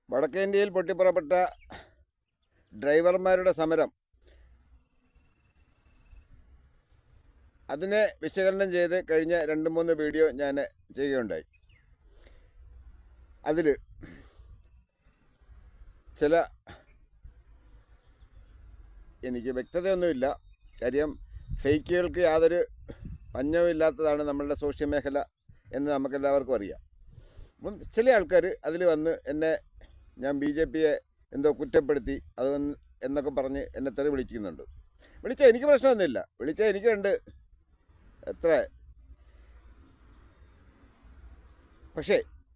വടക്കേന്ത്യയിൽ പൊട്ടിപ്പുറപ്പെട്ട ഡ്രൈവർമാരുടെ സമരം അതിനെ വിശകലനം ചെയ്ത് കഴിഞ്ഞ രണ്ട് മൂന്ന് വീഡിയോ ഞാൻ ചെയ്യുകയുണ്ടായി അതിൽ ചില എനിക്ക് വ്യക്തതയൊന്നുമില്ല കാര്യം ഫേക്കുകൾക്ക് യാതൊരു പഞ്ഞവുമില്ലാത്തതാണ് നമ്മളുടെ സോഷ്യൽ മേഖല എന്ന് നമുക്കെല്ലാവർക്കും അറിയാം അപ്പം ചില ആൾക്കാർ അതിൽ വന്ന് എന്നെ ഞാൻ ബി ജെ പിയെ എന്തോ കുറ്റപ്പെടുത്തി അത് വന്ന് എന്നൊക്കെ പറഞ്ഞ് എന്നെ തെറി വിളിക്കുന്നുണ്ട് വിളിച്ചാൽ എനിക്ക് പ്രശ്നമൊന്നുമില്ല വിളിച്ചാൽ എനിക്ക് രണ്ട് എത്ര പക്ഷേ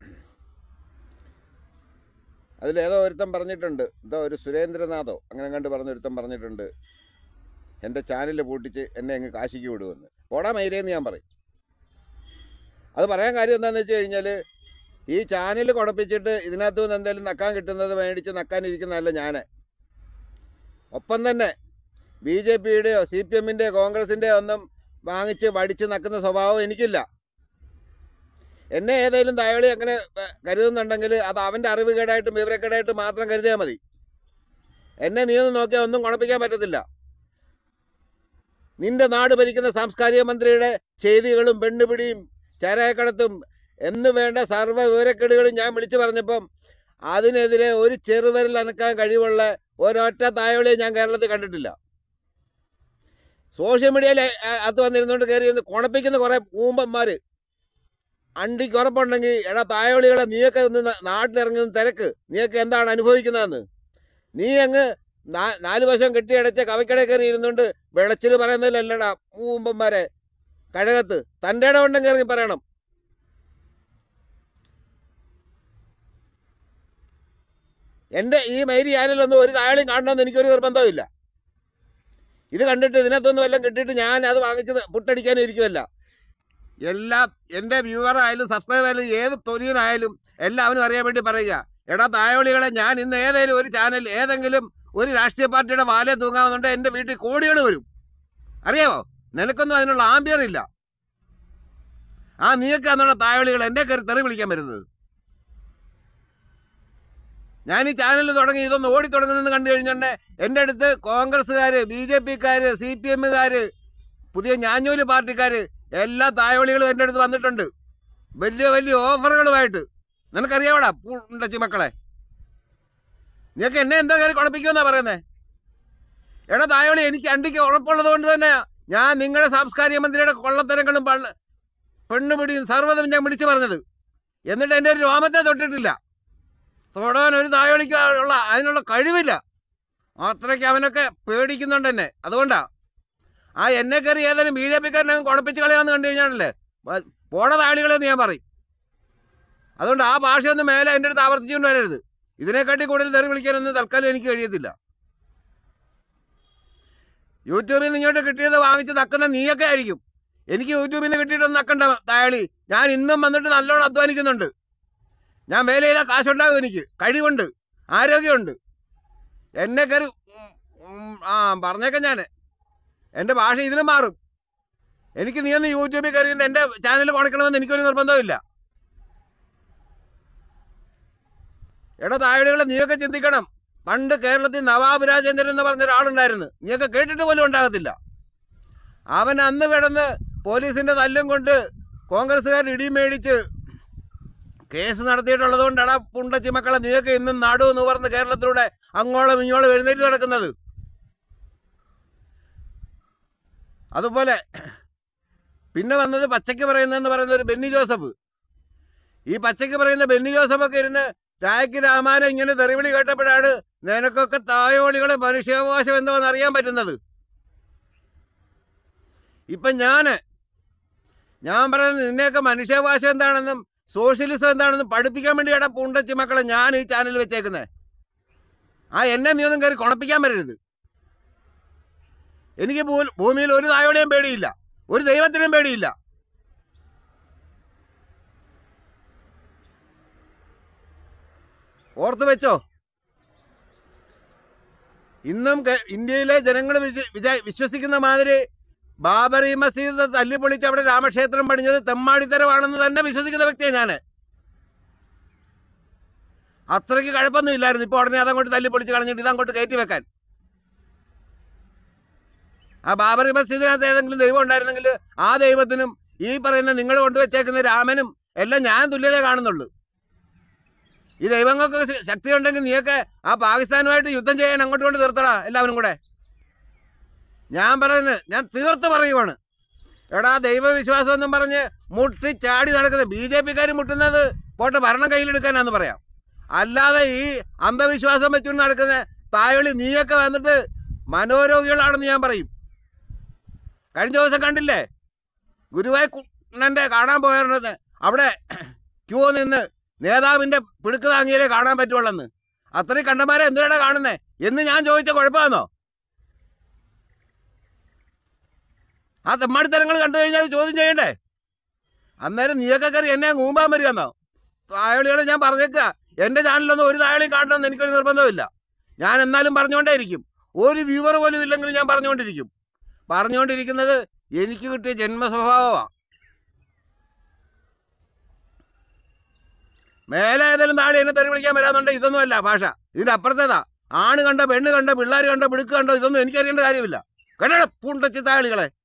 അതിലേതോ ഒരുത്തൻ പറഞ്ഞിട്ടുണ്ട് എന്തോ ഒരു സുരേന്ദ്രനാഥോ അങ്ങനെ കണ്ട് പറഞ്ഞൊരുത്തൻ പറഞ്ഞിട്ടുണ്ട് എൻ്റെ ചാനൽ പൂട്ടിച്ച് എന്നെ അങ്ങ് കാശിക്ക് വിടുമെന്ന് പോടാ മൈരേന്ന് ഞാൻ പറയും അത് പറയാൻ കാര്യം എന്താണെന്ന് വെച്ച് കഴിഞ്ഞാൽ ഈ ചാനൽ കുഴപ്പിച്ചിട്ട് ഇതിനകത്തു നിന്ന് എന്തെങ്കിലും നക്കാൻ കിട്ടുന്നത് മേടിച്ച് നക്കാനിരിക്കുന്നതല്ല ഞാൻ ഒപ്പം തന്നെ ബി ജെ പിയുടെയോ സി പി എമ്മിൻ്റെയോ കോൺഗ്രസിൻ്റെയോ ഒന്നും വാങ്ങിച്ച് വടിച്ച് നക്കുന്ന സ്വഭാവം എനിക്കില്ല എന്നെ ഏതെങ്കിലും ദയകളി അങ്ങനെ ഏ, കരുതുന്നുണ്ടെങ്കിൽ അത് അവൻ്റെ അറിവുകേടായിട്ടും വിവരക്കേടായിട്ടും മാത്രം കരുതിയാൽ മതി എന്നെ നീ ഒന്ന് നോക്കിയാൽ ഒന്നും കുഴപ്പിക്കാൻ പറ്റത്തില്ല നിന്റെ നാട് ഭരിക്കുന്ന സാംസ്കാരിക മന്ത്രിയുടെ ചെയ്തികളും പെണ്ണുപിടിയും ചാരായക്കടത്തും എന്ന് വേണ്ട സർവ്വ വിവരക്കേടുകളും ഞാൻ വിളിച്ചു പറഞ്ഞപ്പം അതിനെതിരെ ഒരു ചെറുവിരൽ അനക്കാൻ കഴിവുള്ള ഒരൊറ്റ തായോളിയെ ഞാൻ കേരളത്തിൽ കണ്ടിട്ടില്ല സോഷ്യൽ മീഡിയയിൽ അത് വന്നിരുന്നുകൊണ്ട് കയറി ഇരുന്ന് കുണപ്പിക്കുന്ന കുറേ ഊമ്പന്മാർ അണ്ടിക്ക് ഉറപ്പുണ്ടെങ്കിൽ എടാ തായോളികളെ നീയൊക്കെ ഒന്ന് ന- നാട്ടിലിറങ്ങുന്ന തിരക്ക് നീയൊക്കെ എന്താണ് അനുഭവിക്കുന്നതെന്ന് നീ അങ്ങ് നാ- നാല് വശം കെട്ടിയടച്ച കവയ്ക്കടയിൽ കയറി ഇരുന്നുകൊണ്ട് വെളച്ചിൽ പറയുന്നതിലല്ലടാ ഊമ്പന്മാരെ കഴകത്ത് തൻ്റെ ഇടം ഉണ്ടെങ്കിൽ ഇറങ്ങി പറയണം എൻ്റെ ഈ മൈരി ചാനലൊന്നും ഒരു താഴെയും കാണണമെന്ന് എനിക്കൊരു നിർബന്ധമില്ല ഇത് കണ്ടിട്ട് ഇതിനകത്തൊന്നും വല്ലതും കിട്ടിയിട്ട് ഞാൻ അത് വാങ്ങിച്ചത് പുട്ടടിക്കാനും ഇരിക്കുമല്ല എല്ലാം എൻ്റെ വ്യൂവർ ആയാലും സബ്സ്ക്രൈബർ ആയാലും ഏത് തൊലിയനായാലും എല്ലാവരും അറിയാൻ വേണ്ടി പറയുക എടാ തായോളികളെ ഞാൻ ഇന്ന് ഏതെങ്കിലും ഒരു ചാനൽ ഏതെങ്കിലും ഒരു രാഷ്ട്രീയ പാർട്ടിയുടെ വാലെ തൂങ്ങാവുന്നുണ്ട് എൻ്റെ വീട്ടിൽ കോടികൾ വരും അറിയാമോ നിനക്കൊന്നും അതിനുള്ള ആംബിയർ ഇല്ല ആ നീയൊക്കെ എന്നുള്ള തായോളികൾ എൻ്റെ കയറി തെറി വിളിക്കാൻ വരുന്നത് ഞാൻ ഈ ചാനൽ തുടങ്ങി ഇതൊന്ന് ഓടി തുടങ്ങുന്നെന്ന് കണ്ടു കഴിഞ്ഞാൽ എൻ്റെ അടുത്ത് കോൺഗ്രസ്സുകാർ ബി ജെ പിക്കാർ സി പി എമ്മുകാർ പുതിയ ഞാഞ്ഞൂല് പാർട്ടിക്കാർ എല്ലാ തായോളികളും എൻ്റെ അടുത്ത് വന്നിട്ടുണ്ട് വലിയ വലിയ ഓഫറുകളുമായിട്ട് നിനക്കറിയാവടാ പൂണ്ടച്ചി മക്കളെ നീയൊക്കെ എന്നെ എന്താ കയറി കുഴപ്പിക്കുമെന്നാ പറയുന്നേ എടാ തായോളി എനിക്ക് അണ്ടിക്ക് ഉറപ്പുള്ളത് കൊണ്ട് തന്നെ ഞാൻ നിങ്ങളുടെ സാംസ്കാരിക മന്ത്രിയുടെ കൊള്ളത്തരങ്ങളും പള്ള പെണ്ണുപിടിയും സർവ്വതും ഞാൻ വിളിച്ചു പറഞ്ഞത് എന്നിട്ട് എൻ്റെ ഒരു രോമത്തെ തൊട്ടിട്ടില്ല തൊടാൻ ഒരു തായോളിക്ക് ഉള്ള അതിനുള്ള കഴിവില്ല അത്രയ്ക്ക് അവനൊക്കെ പേടിക്കുന്നുണ്ട് എന്നെ അതുകൊണ്ടാ ആ എന്നെ കയറി ഏതായാലും ബി ജെ പിക്കാരനെ കുഴപ്പിച്ച് കളയാന്ന് കണ്ടു കഴിഞ്ഞാണല്ലേ വ- പോട താളികളെന്ന് ഞാൻ പറയും അതുകൊണ്ട് ആ ഭാഷയൊന്നും മേലെ എൻ്റെ അടുത്ത് ആവർത്തിച്ചുകൊണ്ട് വരരുത് ഇതിനെക്കാട്ടി കൂടുതൽ തെറി വിളിക്കാനൊന്നും തൽക്കാലം എനിക്ക് കഴിയത്തില്ല യൂട്യൂബിൽ നിന്ന് ഇങ്ങോട്ട് കിട്ടിയത് വാങ്ങിച്ച് നക്കുന്ന നീയൊക്കെ ആയിരിക്കും എനിക്ക് യൂട്യൂബിൽ നിന്ന് കിട്ടിയിട്ടൊന്നും നക്കണ്ട തായളി ഞാൻ ഇന്നും വന്നിട്ട് നല്ലോണം അധ്വാനിക്കുന്നുണ്ട് ഞാൻ വേല ചെയ്താൽ കാശുണ്ടാകും എനിക്ക് കഴിവുണ്ട് ആരോഗ്യമുണ്ട് എന്നെ കയറി ഉം, ഉം, ആ പറഞ്ഞേക്കാം ഞാൻ എൻ്റെ ഭാഷ ഇതിലും മാറും എനിക്ക് നീ ഒന്ന് യൂട്യൂബിൽ കയറി ഇരുന്ന് എൻ്റെ ചാനൽ കുണക്കണമെന്ന് എനിക്കൊരു നിർബന്ധമില്ല എടാ താഴെകളെ നീയൊക്കെ ചിന്തിക്കണം പണ്ട് കേരളത്തിൽ നവാബ് രാജേന്ദ്രൻ എന്ന് പറഞ്ഞ ഒരാളുണ്ടായിരുന്നു നീയൊക്കെ കേട്ടിട്ട് പോലും ഉണ്ടാകത്തില്ല അവൻ അന്ന് കിടന്ന് പോലീസിന്റെ തല്ലും കൊണ്ട് കോൺഗ്രസ്സുകാർ ഇടി മേടിച്ച് കേസ് നടത്തിയിട്ടുള്ളത് കൊണ്ടാണ് പുണ്ടച്ചി മക്കളെ നീയൊക്കെ ഇന്നും നടു എന്ന് പറഞ്ഞ് കേരളത്തിലൂടെ അങ്ങോളം ഇങ്ങോളം എഴുന്നേറ്റ് നടക്കുന്നത് അതുപോലെ പിന്നെ വന്നത് പച്ചയ്ക്ക് പറയുന്നതെന്ന് പറയുന്ന ഒരു ബെന്നി ജോസഫ് ഈ പച്ചയ്ക്ക് പറയുന്ന ബെന്നി ജോസഫൊക്കെ ഇരുന്ന് രായ്ക്ക് രാമാനം ഇങ്ങനെ തെറിവിളി കേട്ടപ്പോഴാണ് നിനക്കൊക്കെ തായോളികളെ മനുഷ്യാവകാശം എന്തോന്ന് അറിയാൻ പറ്റുന്നത് ഇപ്പം ഞാൻ ഞാൻ പറയുന്നത് നിന്നെയൊക്കെ മനുഷ്യാവകാശം എന്താണെന്നും സോഷ്യലിസം എന്താണെന്നും പഠിപ്പിക്കാൻ വേണ്ടിയാണ് പൂണ്ടച്ചി മക്കളെ ഞാൻ ഈ ചാനൽ വെച്ചേക്കുന്നത് ആ എന്നെ നീ ഒന്നും കയറി കുണപ്പിക്കാൻ വരരുത് എനിക്ക് ഭൂ- ഭൂമിയിൽ ഒരു തായോടെയും പേടിയില്ല ഒരു ദൈവത്തിനും പേടിയില്ല ഓർത്തു വെച്ചോ ഇന്നും കെ- ഇന്ത്യയിലെ ജനങ്ങൾ വിശ്വ- വിചാ- വിശ്വസിക്കുന്ന മാതിരി ബാബറി മസീദ് തല്ലിപ്പൊളിച്ച് അവിടെ രാമക്ഷേത്രം പണിഞ്ഞത് തെമ്മാടിത്തരമാണെന്ന് തന്നെ വിശ്വസിക്കുന്ന വ്യക്തിയാണ് ഞാൻ അത്രയ്ക്ക് കഴപ്പൊന്നും ഇല്ലായിരുന്നു ഇപ്പോൾ ഉടനെ അതങ്ങോട്ട് തല്ലി പൊളിച്ച് കളഞ്ഞിട്ട് ഇതങ്ങോട്ട് കയറ്റി വെക്കാൻ ആ ബാബറി മസ്ജിദിനകത്ത് ഏതെങ്കിലും ദൈവം ഉണ്ടായിരുന്നെങ്കിൽ ആ ദൈവത്തിനും ഈ പറയുന്ന നിങ്ങൾ കൊണ്ടുവച്ചേക്കുന്ന രാമനും എല്ലാം ഞാൻ തുല്യത കാണുന്നുള്ളൂ ഈ ദൈവങ്ങൾക്ക് ശ- ശക്തി ഉണ്ടെങ്കിൽ നീയൊക്കെ ആ പാകിസ്ഥാനുമായിട്ട് യുദ്ധം ചെയ്യാൻ അങ്ങോട്ട് കൊണ്ട് തീർത്തടാ എല്ലാവരും കൂടെ ഞാൻ പറയുന്നത് ഞാൻ തീർത്ത് പറയുവാണ് എടാ ദൈവവിശ്വാസം എന്നും പറഞ്ഞ് മുട്ടി ചാടി നടക്കുന്നത് ബി ജെ പിക്കാർ മുട്ടുന്നത് പോട്ടെ ഭരണം കയ്യിലെടുക്കാനാന്ന് പറയാം അല്ലാതെ ഈ അന്ധവിശ്വാസം വെച്ചുകൊണ്ട് നടക്കുന്ന തായളി നീയൊക്കെ വന്നിട്ട് മനോരോഗികളാണെന്ന് ഞാൻ പറയും കഴിഞ്ഞ ദിവസം കണ്ടില്ലേ ഗുരുവായൂർ കുണ്ണൻ്റെ കാണാൻ പോയിരുന്നത് അവിടെ ക്യൂ നിന്ന് നേതാവിൻ്റെ പിടുക്ക് താങ്ങിയാലേ കാണാൻ പറ്റുള്ളെന്ന് അത്രയും കണ്ടമാരെ എന്തിനാണ് കാണുന്നേ എന്ന് ഞാൻ ചോദിച്ച കുഴപ്പമാണോ ആ തെമ്മാടിത്തരങ്ങൾ കണ്ടു കഴിഞ്ഞാൽ അത് ചോദ്യം ചെയ്യണ്ടേ അന്നേരം നീയൊക്കെ കയറി എന്നെ കൂമ്പാൻ വരികയെന്നോ തായളികൾ ഞാൻ പറഞ്ഞേക്കുക എൻ്റെ ചാനലൊന്നും ഒരു തായളിയും കാണണമെന്ന് എനിക്കൊരു നിർബന്ധമില്ല ഞാൻ എന്നാലും പറഞ്ഞുകൊണ്ടേ ഇരിക്കും ഒരു വ്യൂവർ പോലും ഇല്ലെങ്കിലും ഞാൻ പറഞ്ഞുകൊണ്ടിരിക്കും പറഞ്ഞുകൊണ്ടിരിക്കുന്നത് എനിക്ക് കിട്ടിയ ജന്മസ്വഭാവമാണ് മേലെ ഏതെങ്കിലും നാളെ എന്നെ തെറി വിളിക്കാൻ വരാന്നുണ്ടെങ്കിൽ ഇതൊന്നുമല്ല ഭാഷ ഇതിന്റെ അപ്പുറത്തേതാ ആണ് കണ്ട പെണ്ണ് കണ്ട പിള്ളേർ കണ്ട പിടുക്ക് കണ്ടോ ഇതൊന്നും എനിക്കറിയേണ്ട കാര്യമില്ല കേട്ടോ പൂണ്ടച്ചിത്താളികളെ